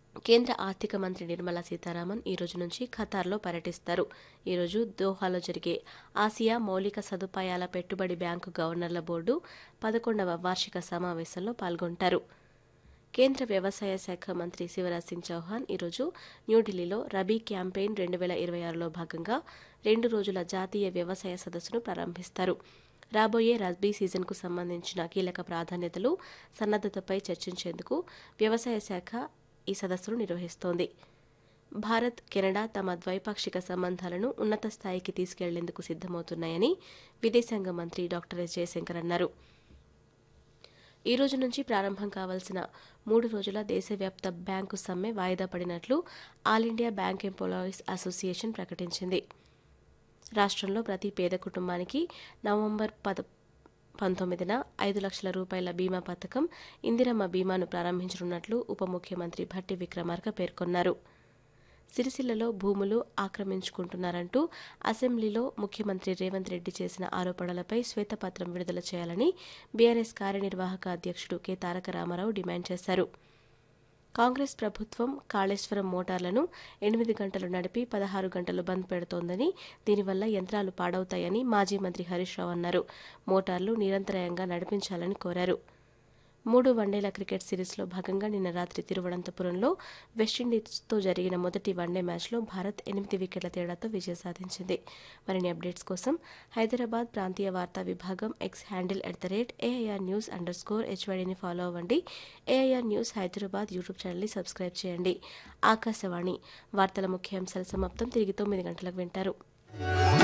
కేంద్ర ఆర్థిక మంత్రి నిర్మలా సీతారామన్ ఈ రోజు నుంచి ఖతార్లో పర్యటిస్తారు ఈరోజు దోహాలో జరిగే ఆసియా మౌలిక సదుపాయాల పెట్టుబడి బ్యాంకు గవర్నర్ల బోర్డు పదకొండవ వార్షిక సమావేశంలో పాల్గొంటారు కేంద్ర వ్యవసాయ శాఖ మంత్రి శివరాజ్ సింగ్ చౌహాన్ ఈరోజు న్యూఢిల్లీలో రబీ క్యాంపెయిన్ రెండు వేల ఇరవై ఆరులో భాగంగా రెండు రోజుల జాతీయ వ్యవసాయ సదస్సును ప్రారంభిస్తారు రాబోయే రబీ సీజన్కు సంబంధించిన కీలక ప్రాధాన్యతలు సన్నద్దతపై చర్చించేందుకు వ్యవసాయ శాఖ ఈ సదస్సును నిర్వహిస్తోంది భారత్ కెనడా తమ ద్వైపాక్షిక సంబంధాలను ఉన్నత స్థాయికి తీసుకెళ్లేందుకు సిద్దమవుతున్నాయని విదేశాంగ మంత్రి డాక్టర్ ఎస్ జయశంకర్ అన్నారు ఈ రోజు నుంచి ప్రారంభం కావాల్సిన మూడు రోజుల దేశవ్యాప్త బ్యాంకు సమ్మె వాయిదా పడినట్లు all India bank employees association ప్రకటించింది రాష్ట్రంలో ప్రతి పేద కుటుంబానికి నవంబర్ పద పంతొమ్మిదిన ఐదు లక్షల రూపాయల బీమా పథకం ఇందిరమ్మ బీమాను ప్రారంభించనున్నట్లు ఉప ముఖ్యమంత్రి భట్టి విక్రమార్క పేర్కొన్నారు సిరిసిల్లలో భూములు ఆక్రమించుకుంటున్నారంటూ అసెంబ్లీలో ముఖ్యమంత్రి రేవంత్ రెడ్డి చేసిన ఆరోపణలపై శ్వేతపత్రం విడుదల చేయాలని బీఆర్ఎస్ కార్యనిర్వాహక అధ్యక్షుడు కె తారక రామారావు డిమాండ్ చేశారు కాంగ్రెస్ ప్రభుత్వం కాళేశ్వరం మోటార్లను ఎనిమిది గంటలు నడిపి పదహారు గంటలు బంద్ పెడుతోందని దీనివల్ల యంత్రాలు పాడవుతాయని మాజీ మంత్రి హరీష్ రావు అన్నారు మోటార్లు నిరంతరాయంగా నడిపించాలని కోరారు మూడు వన్డేల క్రికెట్ సిరీస్లో భాగంగా నిన్న రాత్రి తిరువనంతపురంలో వెస్టిండీస్తో జరిగిన మొదటి వన్డే మ్యాచ్లో భారత్ ఎనిమిది వికెట్ల తేడాతో విజయం సాధించింది మరిన్ని అప్డేట్స్ కోసం హైదరాబాద్ ప్రాంతీయ వార్తా విభాగం X handle at the rate AIR news under score హెచ్వైడీని ఫాలో అవ్వండి ఏఐఆర్ న్యూస్ హైదరాబాద్ యూట్యూబ్ ఛానల్ని సబ్స్క్రైబ్ చేయండి ఆకాశవాణి వార్తల ముఖ్యాంశాల సమాప్తం తిరిగి తొమ్మిది గంటలకు వింటారు